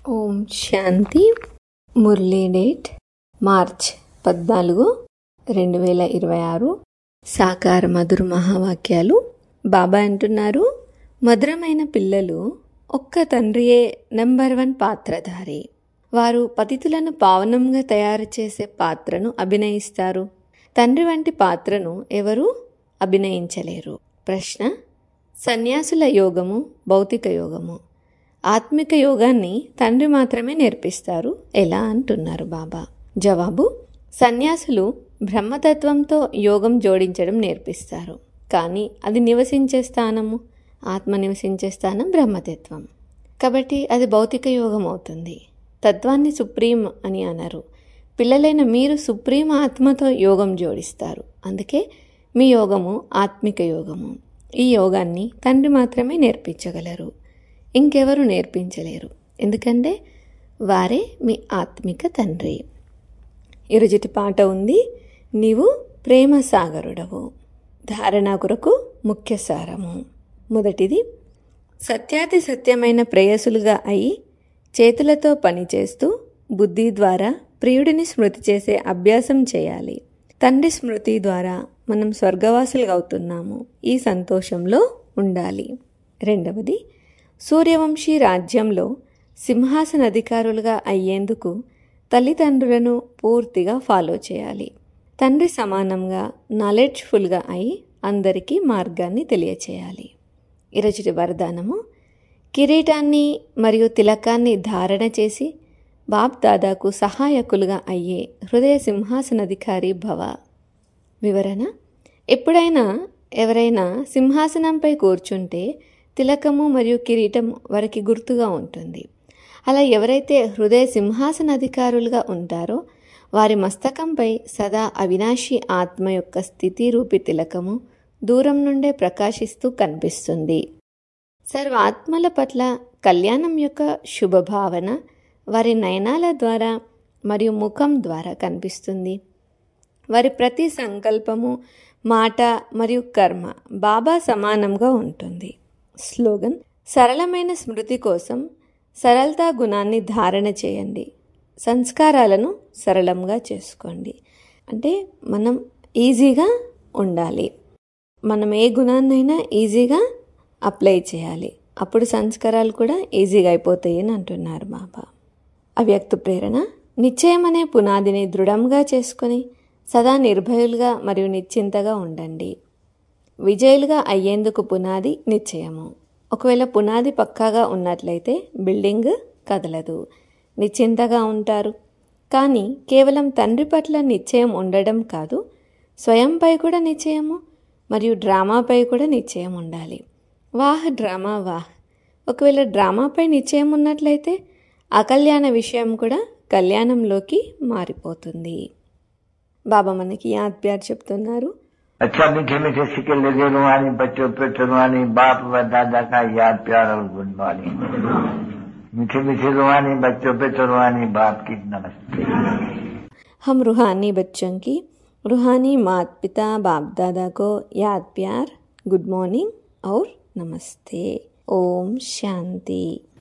ఓం శాంతి Murali date March పద్నాలుగు రెండు వేల ఇరవై ఆరు సాకార మధుర మహావాక్యాలు బాబా అంటున్నారు మధురమైన పిల్లలు ఒక్క తండ్రియే నెంబర్ వన్ పాత్రధారి వారు పతితులను పావనంగా తయారు చేసే పాత్రను అభినయిస్తారు తండ్రి వంటి పాత్రను ఎవరూ అభినయించలేరు ప్రశ్న సన్యాసుల యోగము భౌతిక యోగము ఆత్మిక యోగాన్ని తండ్రి మాత్రమే నేర్పిస్తారు ఎలా అంటున్నారు బాబా జవాబు సన్యాసులు బ్రహ్మతత్వంతో యోగం జోడించడం నేర్పిస్తారు కానీ అది నివసించే స్థానము ఆత్మ నివసించే స్థానం బ్రహ్మతత్వం కాబట్టి అది భౌతిక యోగం అవుతుంది తత్వాన్ని సుప్రీం అని అన్నారు పిల్లలైన మీరు సుప్రీం ఆత్మతో యోగం జోడిస్తారు అందుకే మీ యోగము ఆత్మిక యోగము ఈ యోగాన్ని తండ్రి మాత్రమే నేర్పించగలరు ఇంకెవరు నేర్పించలేరు ఎందుకంటే వారే మీ ఆత్మిక తండ్రి ఈరోజుటి పాట ఉంది నీవు ప్రేమ సాగరుడవు ధారణ కొరకు ముఖ్య సారము మొదటిది సత్యాతి సత్యమైన ప్రేయసులుగా అయి చేతులతో పనిచేస్తూ బుద్ధి ద్వారా ప్రియుడిని స్మృతి చేసే అభ్యాసం చేయాలి తండ్రి స్మృతి ద్వారా మనం స్వర్గవాసులుగా అవుతున్నాము ఈ సంతోషంలో ఉండాలి రెండవది సూర్యవంశీ రాజ్యంలో సింహాసన అధికారులుగా అయ్యేందుకు తల్లిదండ్రులను పూర్తిగా ఫాలో చేయాలి తండ్రి సమానంగా నాలెడ్జ్ఫుల్గా అయి అందరికీ మార్గాన్ని తెలియచేయాలి ఈరోజుటి వరదానము కిరీటాన్ని మరియు తిలకాన్ని ధారణ చేసి బాప్ దాదాకు సహాయకులుగా అయ్యే హృదయ సింహాసనాధికారి భవ వివరణ ఎప్పుడైనా ఎవరైనా సింహాసనంపై కూర్చుంటే తిలకము మరియు కిరీటం వారికి గుర్తుగా ఉంటుంది అలా ఎవరైతే హృదయ సింహాసనాధికారులుగా ఉంటారో వారి మస్తకంపై సదా అవినాశి ఆత్మ యొక్క స్థితి రూపి తిలకము దూరం నుండే ప్రకాశిస్తూ కనిపిస్తుంది సర్వాత్మల పట్ల కళ్యాణం యొక్క శుభభావన వారి నయనాల ద్వారా మరియు ముఖం ద్వారా కనిపిస్తుంది వారి ప్రతి సంకల్పము మాట మరియు కర్మ బాబా సమానంగా ఉంటుంది స్లోగన్ సరళమైన స్మృతి కోసం సరళతా గుణాన్ని ధారణ చేయండి సంస్కారాలను సరళంగా చేసుకోండి అంటే మనం ఈజీగా ఉండాలి మనం ఏ గుణాన్నైనా ఈజీగా అప్లై చేయాలి అప్పుడు సంస్కారాలు కూడా ఈజీగా అయిపోతాయి అని అంటున్నారు బాబా అవ్యక్త ప్రేరణ నిశ్చయం అనే పునాదిని దృఢంగా చేసుకొని సదా నిర్భయులుగా మరియు నిశ్చింతగా ఉండండి విజయులుగా అయ్యేందుకు పునాది నిశ్చయము ఒకవేళ పునాది పక్కాగా ఉన్నట్లయితే బిల్డింగ్ కదలదు నిశ్చింతగా ఉంటారు కానీ కేవలం తండ్రి పట్ల నిశ్చయం ఉండడం కాదు స్వయంపై కూడా నిశ్చయము మరియు డ్రామాపై కూడా నిశ్చయం ఉండాలి వాహ్ డ్రామా వాహ్ ఒకవేళ డ్రామాపై నిశ్చయం ఉన్నట్లయితే అకల్యాణ విషయం కూడా కళ్యాణంలోకి మారిపోతుంది బాబా మనకి యాద్ ప్యార్ చెప్తున్నారు अच्छा मीठे मीठे सिक्के लगे रुहानी बच्चों पे रुहानी बाप व दादा का याद प्यार और गुड मॉर्निंग मीठे मीठे रुहानी बच्चों पे रुहानी बाप की नमस्ते हम रूहानी बच्चों की रूहानी मात पिता बाप दादा को याद प्यार गुड मॉर्निंग और नमस्ते ओम शांति